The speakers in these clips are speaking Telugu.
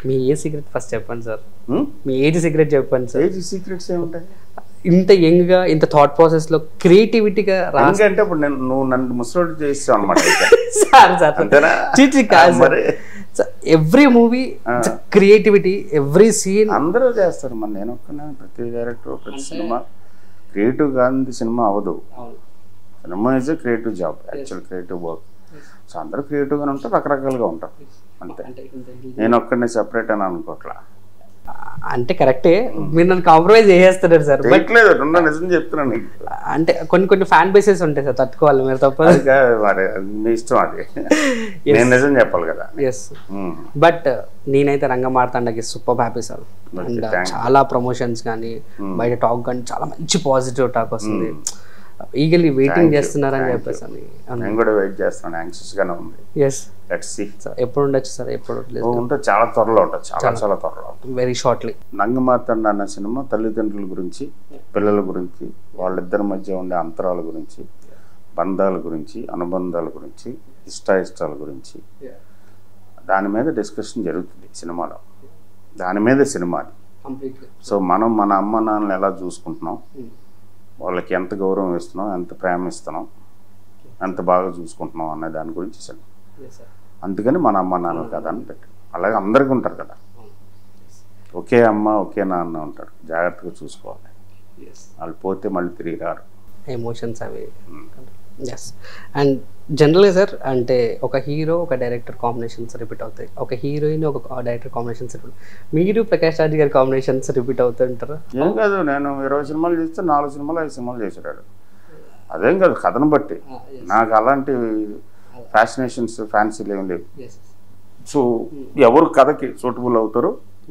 మీ ఏ సీక్రెట్ ఫస్ట్ చెప్పండి సార్ హ్మ్? మీ ఏజ్ సీక్రెట్ చెప్పండి సార్ ఏజ్ సీక్రెట్స్ ఏముంటాయి ఇంత యంగ్ గా ఇంత థాట్ ప్రాసెస్ లో క్రియేటివిటీగా రా ఎందుకంటే ఇప్పుడు నేను నువ్వు నన్ను ముసలోడు చేస్తావు అనమాట సార్ సార్ అంతేనా చీచి కాదు మరి every movie creativity every scene అందరూ చేస్తారు మరి నేను ఒక్కనే ప్రతి డైరెక్టర్ ప్రతి సినిమా క్రియేటివ్ కాని సినిమా అవ్వదు cinema is a creative job actual creative work so అందరూ క్రియేటివ్గానే ఉంటారు రకరకాలుగా ఉంటారు అంతే నేను ఒక్కడిని సెపరేట్ అని అనుకోవట్లా అంటే కరెక్టే మీరు నన్ను కాంప్రమైజ్ చేసేస్తున్నారు సార్ బట్ తెలియట్లేదు రెండో నిజం చెప్తున్నాను నీకు అంటే కొన్ని కొన్ని ఫ్యాన్ బేసెస్ ఉంటాయి సార్ తట్టుకోవాలి మీరు తప్ప అది కాదు మరి అది మీ ఇష్టం అది నేను నిజం చెప్పాలి కదా ఎస్ ఉమ్. బట్ నేనైతే రంగమార్తాండకి super happy sir Okay, and thank you. చాలా ప్రమోషన్స్ కానీ బయట టాక్ కానీ చాలా మంచి పాజిటివ్ టాక్ వస్తుంది ఈగల్లీ వెయిటింగ్ Thank you, చేస్తున్నారని thank చెప్పేసి అని నేను కూడా వెయిట్ చేస్తున్నాను యాంగ్షియస్ గానే ఉంది ఎస్ లెట్స్ సి సార్ ఎప్పుడు ఉండొచ్చు సార్ ఎప్పుడు ఉంటే చాలా త్వరలో ఉంటుంది చాలా చాలా త్వరలో వెరీ షార్ట్లీ నంగమార్తండ అన్న సినిమా తల్లిదండ్రుల గురించి పిల్లల గురించి వాళ్ళిద్దరి మధ్య ఉండే అంతరాల గురించి బంధాల గురించి అనుబంధాల గురించి ఇష్టాయిష్టాల గురించి దాని మీద డిస్కషన్ జరుగుతుంది సినిమాలో దాని మీద సినిమా అది కంప్లీట్లీ సో మనం మన అమ్మ నాన్నలు ఎలా చూసుకుంటున్నాం వాళ్ళకి ఎంత గౌరవం ఇస్తున్నాం ఎంత ప్రేమ ఇస్తున్నాం ఎంత బాగా చూసుకుంటున్నాం అనే దాని గురించి సినిమా అందుకని మన అమ్మ నాన్న కదా అని పెట్టు అలాగే అందరికీ ఉంటారు కదా ఒకే అమ్మ ఒకే నాన్న ఉంటారు జాగ్రత్తగా చూసుకోవాలి వాళ్ళు పోతే మళ్ళీ తిరిగి రారు ఎమోషన్స్ అవి ఎస్ అండ్ జనరల్గా సార్ అంటే ఒక హీరో ఒక డైరెక్టర్ కాంబినేషన్స్ రిపీట్ అవుతాయి ఒక హీరోయిన్ ఒక డైరెక్టర్ కాంబినేషన్స్ రిపీట్ మీరు ప్రకాష్ రాజ్ గారి కాంబినేషన్స్ రిపీట్ అవుతుంటారు ఏం కాదు నేను ఇరవై సినిమాలు చేస్తే నాలుగు సినిమాలు ఐదు సినిమాలు చేశాడు అదేం కాదు కథను బట్టి నాకు అలాంటి ఫ్యాసినేషన్స్ ఫ్యాన్సీలు ఏం లేవు సో ఎవరు కథకి సూటబుల్ అవుతారో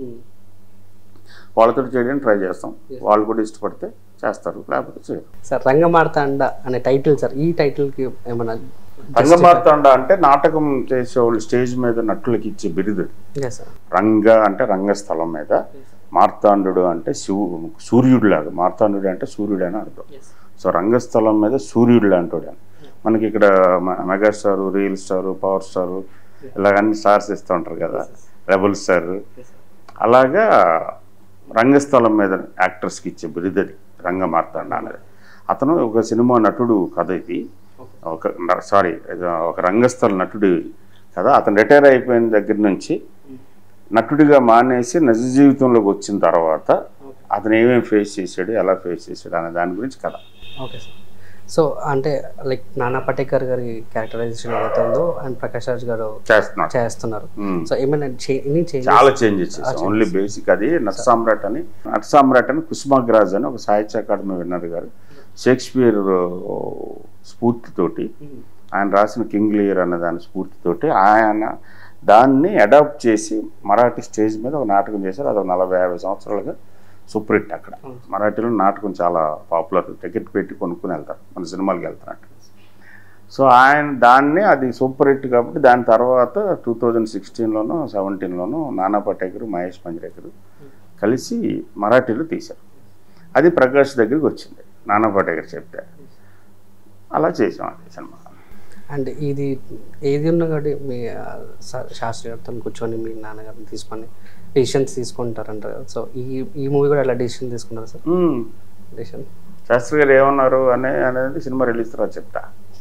వాళ్ళతో చేయడానికి ట్రై చేస్తాం వాళ్ళు కూడా ఇష్టపడితే చేస్తారు లేకపోతే చేయరు సార్ రంగమార్తాండ అనే టైటిల్ సార్ ఈ టైటిల్కి ఏమైనా రంగమార్తాండ అంటే నాటకం చేసేవాళ్ళు స్టేజ్ మీద నటులకి ఇచ్చే బిరుదు ఎస్ సార్ రంగ అంటే రంగస్థలం మీద మార్తాండు అంటే శివు సూర్యుడు లాగా మార్తాండు అంటే సూర్యుడు అని అర్థం సో రంగస్థలం మీద సూర్యుడు లాంటి మనకి ఇక్కడ మ- megastar real star power star ఇలాగ అన్ని స్టార్స్ ఇస్తూ ఉంటారు కదా రెబల్ స్టార్ అలాగా రంగస్థలం మీద యాక్టర్స్కి ఇచ్చే బిరుదది రంగ మార్తాండ అనేది అతను ఒక సినిమా నటుడు కథ ఇది ఒక సారీ ఒక రంగస్థల నటుడు కదా అతను రిటైర్ అయిపోయిన దగ్గర నుంచి నటుడిగా మానేసి నిజ జీవితంలోకి వచ్చిన తర్వాత అతను ఏమేమి ఫేస్ చేశాడు ఎలా ఫేస్ చేశాడు అనే దాని గురించి కథ ఓకే సార్ సో అంటే లైక్ నానా పటేకర్ గారి క్యారెక్టరైజేషన్ ఏదైతే ఉందో అండ్ ప్రకాష్ రాజ్ గారు చేస్తున్నాడు చేస్తున్నారు మ్మ్. సో ఏమైనా చే- ఎన్ని చేంజ్ చాలా చేంజెస్ చేసాం ఓన్లీ బేసిక్ అది నట సామ్రాట్ అని నట సామ్రాట్ అని కుసుమాగ్రాజ్ అని ఒక సాహిత్య అకాడమీ విన్నర్ గారు షేక్స్పియర్ స్ఫూర్తితోటి ఆయన రాసిన కింగ్ లియర్ అనే దాని స్ఫూర్తితోటి ఆయన దాన్ని అడాప్ట్ చేసి మరాఠీ స్టేజ్ మీద ఒక నాటకం చేశారు అది ఒక నలభై యాభై సంవత్సరాలుగా సూపర్ హిట్ అక్కడ మరాఠీలో నాటకం చాలా పాపులర్ టికెట్ పెట్టి కొనుక్కుని వెళ్తారు మన సినిమాలకి వెళ్తారట సో ఆయన దాన్ని అది సూపర్ హిట్ కాబట్టి దాని తర్వాత టూ థౌజండ్ సిక్స్టీన్లోనూ సెవెంటీన్లోనూ నానా పటేకర్ మహేష్ పంజరేకర్ కలిసి మరాఠీలో తీశారు అది ప్రకాష్ దగ్గరికి వచ్చింది నానా పటేకర్ చెప్తే అలా చేసాం అది సినిమా అండ్ ఇది ఏది ఉన్నా కాబట్టి మీ ఆ, శా- శాస్త్రి గారితో కూర్చొని మీ నాన్నగారిని తీసుకొని డిసిషన్స్ తీసుకుంటారంట కదా సో ఈ ఈ మూవీ కూడా అలా డిసిషన్ తీసుకుంటారు సార్ మ్మ్. డిసిషన్ శాస్త్రి గారు ఏమన్నారు అనే అనేది సినిమా రిలీజ్ తర్వాత చెప్తా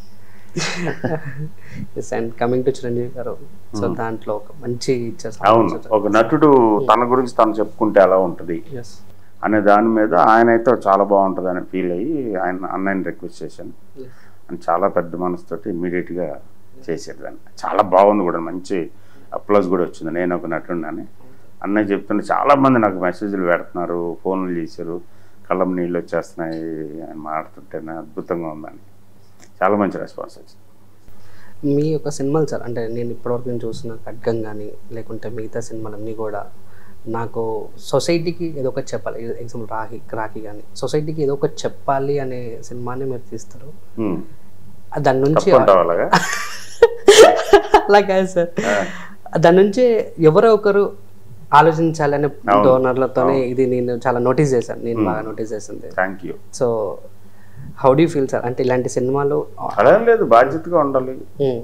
yes and coming to Chiranjeevi గారు సో దాంట్లో ఒక మంచి ఇచ్చారు అవును ఒక నటుడు తన గురించి తను చెప్పుకుంటే ఎలా ఉంటుంది ఎస్ అనే దాని మీద ఆయన అయితే చాలా బాగుంటుంది అని ఫీల్ అయ్యి ఆయన అన్నయ్యని రిక్వెస్ట్ చేశాను అని చాలా పెద్ద మనసుతోటి ఇమీడియట్గా చేశాడు దాన్ని చాలా బాగుంది కూడా మంచి అప్లాజ్ కూడా వచ్చింది నేను ఒక నటుడిని అన్నయ్య చెప్తుంటే చాలా మంది నాకు మెసేజ్లు పెడుతున్నారు ఫోన్లు చేశారు కళ్ళం నీళ్ళు వచ్చేస్తున్నాయి అని మాట్లాడుతుంటే అద్భుతంగా ఉందని చాలా మంచి రెస్పాన్స్ వచ్చింది మీ యొక్క సినిమాలు సార్ అంటే నేను ఇప్పటివరకు నేను చూసిన ఖడ్గం కానీ లేకుంటే మిగతా సినిమాలన్నీ కూడా నాకు సొసైటీకి ఏదో ఒకటి చెప్పాలి ఎగ్జాంపుల్ రాఖీ రాఖీ కానీ సొసైటీకి ఏదో ఒకటి చెప్పాలి అనే సినిమాని మీరు తీస్తారు ఉమ్. ఆ దాని నుంచి తప్పంటావు అలాగా అలా కాదు సార్ దాని నుంచి ఎవరో ఒకరు ఆలోచించాలనే డోనర్లతోనే ఇది నేను చాలా నోటీస్ చేశాను నేను బాగా నోటీస్ చేసింది thank you so how do feel sir అంటే ఇలాంటి సినిమాలు అలా లేదు బాధ్యతగా ఉండాలి ఉమ్,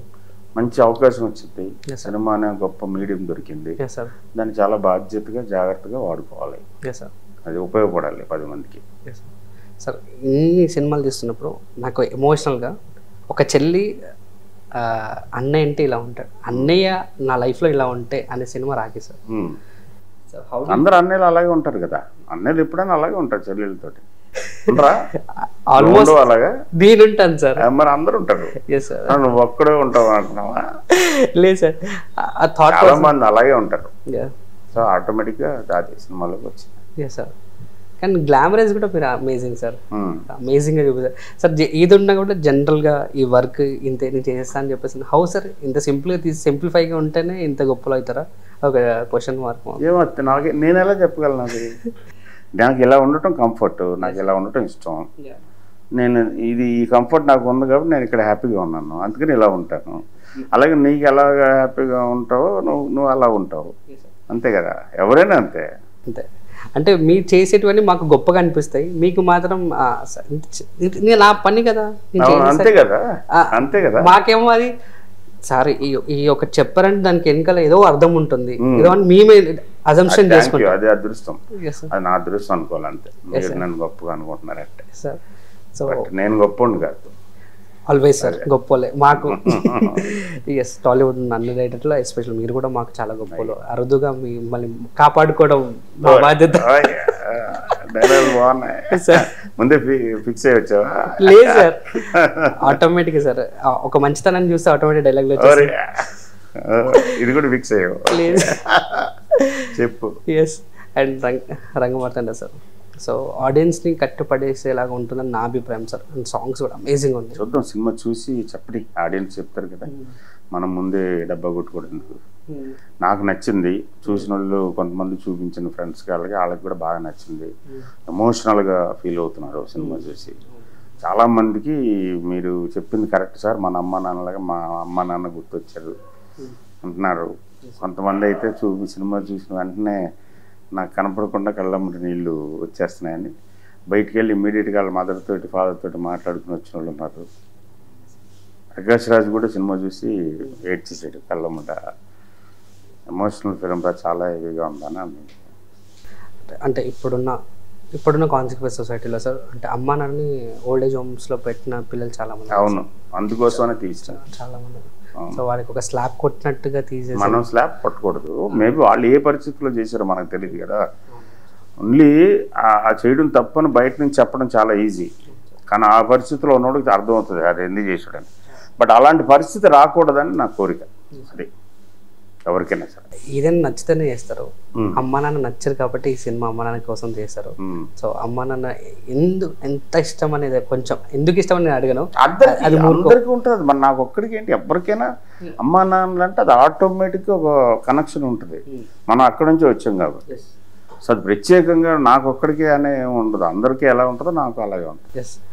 మంచి అవకాశం వచ్చింది Yes, sir. సినిమా అనే గొప్ప మీడియం దొరికింది ఎస్ సార్ దాన్ని చాలా బాధ్యతగా జాగ్రత్తగా వాడుకోవాలి ఎస్ సార్ అది ఉపయోగపడాలి పది మందికి ఎస్ సార్ ఇన్ని సినిమాలు తీస్తున్నప్పుడు నాకు ఎమోషనల్గా ఒక చెల్లి ఆ, అన్నయ్య అంటే ఇలా ఉంటాడు అన్నయ్య నా లైఫ్లో ఇలా ఉంటే అనే సినిమా రాకి సార్ ఉమ్. సో హౌ అందరు అన్నయ్యలు అలాగే ఉంటారు కదా అన్నయ్యలు ఎప్పుడైనా అలాగే ఉంటారు చెల్లెళ్ళతోటి ఉండరా ఆల్మోస్ట్ ఉండవు అలాగా దీని ఉంటాను సార్ ఆ, మరి అందరు ఉంటారు ఎస్ సార్ ఆ, నువ్వు ఒక్కడే ఉంటావు అంటున్నావా లేదు సార్ ఆ థాట్ చాలా మంది అలాగే ఉంటారు సో ఆటోమేటిక్గా అది సినిమాలోకి వచ్చింది ఎస్ సార్ కానీ గ్లామరైజ్ కూడా మీరు అమేజింగ్ సార్ ఉమ్. అమేజింగ్గా చూపిస్తారు సార్ జ- ఏది ఉన్నా కూడా జనరల్గా ఈ వర్క్ ఇంత నేను చేస్తా అని చెప్పేసి హౌ సార్ ఇంత సింపుల్గా తీసి సింప్లిఫైగా ఉంటేనే ఇంత గొప్పలు అవుతారా ఒక క్వశ్చన్ మార్క్ ఏమో నాకు నేను ఎలా చెప్పగలను అది నాకు ఇలా ఉండటం కంఫర్ట్ నాకు ఇలా ఉండటం ఇష్టం నేను ఇది ఈ కంఫర్ట్ నాకు ఉంది కాబట్టి నేను ఇక్కడ హ్యాపీగా ఉన్నాను అందుకని ఇలా ఉంటాను అలాగే నీకు ఎలా హ్యాపీగా ఉంటావో నువ్వు నువ్వు అలా ఉంటావు అంతే కదా ఎవరైనా అంతే అంతే అంటే మీరు చేసేటివన్నీ మాకు గొప్పగా అనిపిస్తాయి మీకు మాత్రం ఆ, స- ఇంత చి- ఇంత- నేను నా పని కదా నేను అవును, చేయను అంతే సార్. కదా ఆ, అంతే కదా మాకేమో అది సార్ ఈ ఈ ఒక చెప్పారంటే దానికి వెనకాల ఏదో అర్థం ఉంటుంది ఏదో అని మేమే అజంప్షన్ థ్యాంక్ యూ చేసుకుంటాం అది అదృష్టం ఎస్ అది నా అదృష్టం అనుకోవాలి అంతే మీరు నన్ను గొప్పగా అనుకుంటున్నారంటే సార్ సో బట్ నేను గొప్ప కాదు ఆల్వేస్ సార్ గొప్పలే మాకు ఎస్ టాలీవుడ్ అన్ని రైటర్లో ఎస్పెషల్ మీరు కూడా మాకు చాలా గొప్పలు అరుదుగా మిమ్మల్ని కాపాడుకోవడం మా బాధ్యత డైలాగ్ బాగున్నాయి సార్ ముందే ఫిక్స్ అయ్యి వచ్చావా లేదు సార్ ఆటోమేటిక్ సార్ ఆ, ఒక మంచితనాన్ని చూస్తే ఆటోమేటిక్ డైలాగ్లో ఓరే. ఆ, ఇది కూడా ఫిక్స్ అయ్యావు లేదు చెప్పు ఎస్ అండ్ రంగ రంగమార్తండ సార్ సో ఆడియన్స్ని కట్టుపడేసేలాగా ఉంటుందని నా అభిప్రాయం సార్ అండ్ సాంగ్స్ కూడా అమేజింగ్ ఉంది చూద్దాం సినిమా చూసి చెప్పడి ఆడియన్స్ చెప్తారు కదా మనం ముందే డబ్బా కొట్టుకోవడం ఎందుకు నాకు నచ్చింది చూసిన వాళ్ళు కొంతమంది చూపించిన ఫ్రెండ్స్ వాళ్ళకి వాళ్ళకి కూడా బాగా నచ్చింది ఎమోషనల్గా ఫీల్ అవుతున్నారు సినిమా చూసి చాలా మందికి మీరు చెప్పింది కరెక్ట్ సార్ మన అమ్మ నాన్నలాగా మా అమ్మ నాన్న గుర్తొచ్చారు అంటున్నారు కొంతమంది అయితే చూపి సినిమా చూసిన వెంటనే నాకు కనపడకుండా కళ్ళమ్మటి నీళ్ళు వచ్చేస్తున్నాయని బయటికి వెళ్ళి ఇమీడియట్గా వాళ్ళ మదర్ తోటి ఫాదర్ తోటి మాట్లాడుకుని వచ్చిన వాళ్ళు ఉన్నారు ప్రకాష్ రాజ్ కూడా సినిమా చూసి ఏడ్చేసాడు కళ్ళమ్మట ఎమోషనల్ ఫిలిం చాలా హెవీగా ఉందని అన్నాడు. అంటే ఇప్పుడున్న ఇప్పుడున్న కాన్సిక్వెన్స్ సొసైటీలో సార్ అంటే అమ్మా నాన్నని ఓల్డ్ ఏజ్ హోమ్స్లో పెట్టిన పిల్లలు చాలా మంది అవును అందుకోసమనే తీస్తాను చాలా మంది సో వారికి ఒక స్లాబ్ కొట్టినట్టుగా తీసేసి మనం స్లాబ్ కొట్టకూడదు మేబీ వాళ్ళు ఏ పరిస్థితిలో చేశారో మనకు తెలియదు కదా ఓన్లీ ఆ చేయడం తప్పని బయట నుంచి చెప్పడం చాలా ఈజీ కానీ ఆ పరిస్థితిలో ఉన్నోడికి అర్థమవుతుంది అది ఎందుకు చేశాడని బట్ అలాంటి పరిస్థితి రాకూడదని నా కోరిక అది ఎవరికైనా సరే ఏదైనా నచ్చితేనే చేస్తారు మ్మ్. అమ్మా నాన్న నచ్చరు కాబట్టి ఈ సినిమా అమ్మా నాన్న కోసం చేస్తారు ఉమ్. సో అమ్మా నాన్న ఎందు ఎంత ఇష్టం అనేది కొంచెం ఎందుకు ఇష్టం అని నేను అడిగాను అందరికి అది మూర్ఖం. అందరికీ ఉంటుంది మరి నాకు ఒక్కడికి ఏంటి ఎవరికైనా అమ్మా నాన్నలు అంటే అది ఆటోమేటిక్గా ఒక కనెక్షన్ ఉంటుంది మనం అక్కడి నుంచి వచ్చాం కాబట్టి సో అది ప్రత్యేకంగా నాకు ఒక్కడికి అనే ఏమి ఉండదు అందరికీ ఎలా ఉంటుందో నాకు అలాగే ఉంటుంది ఎస్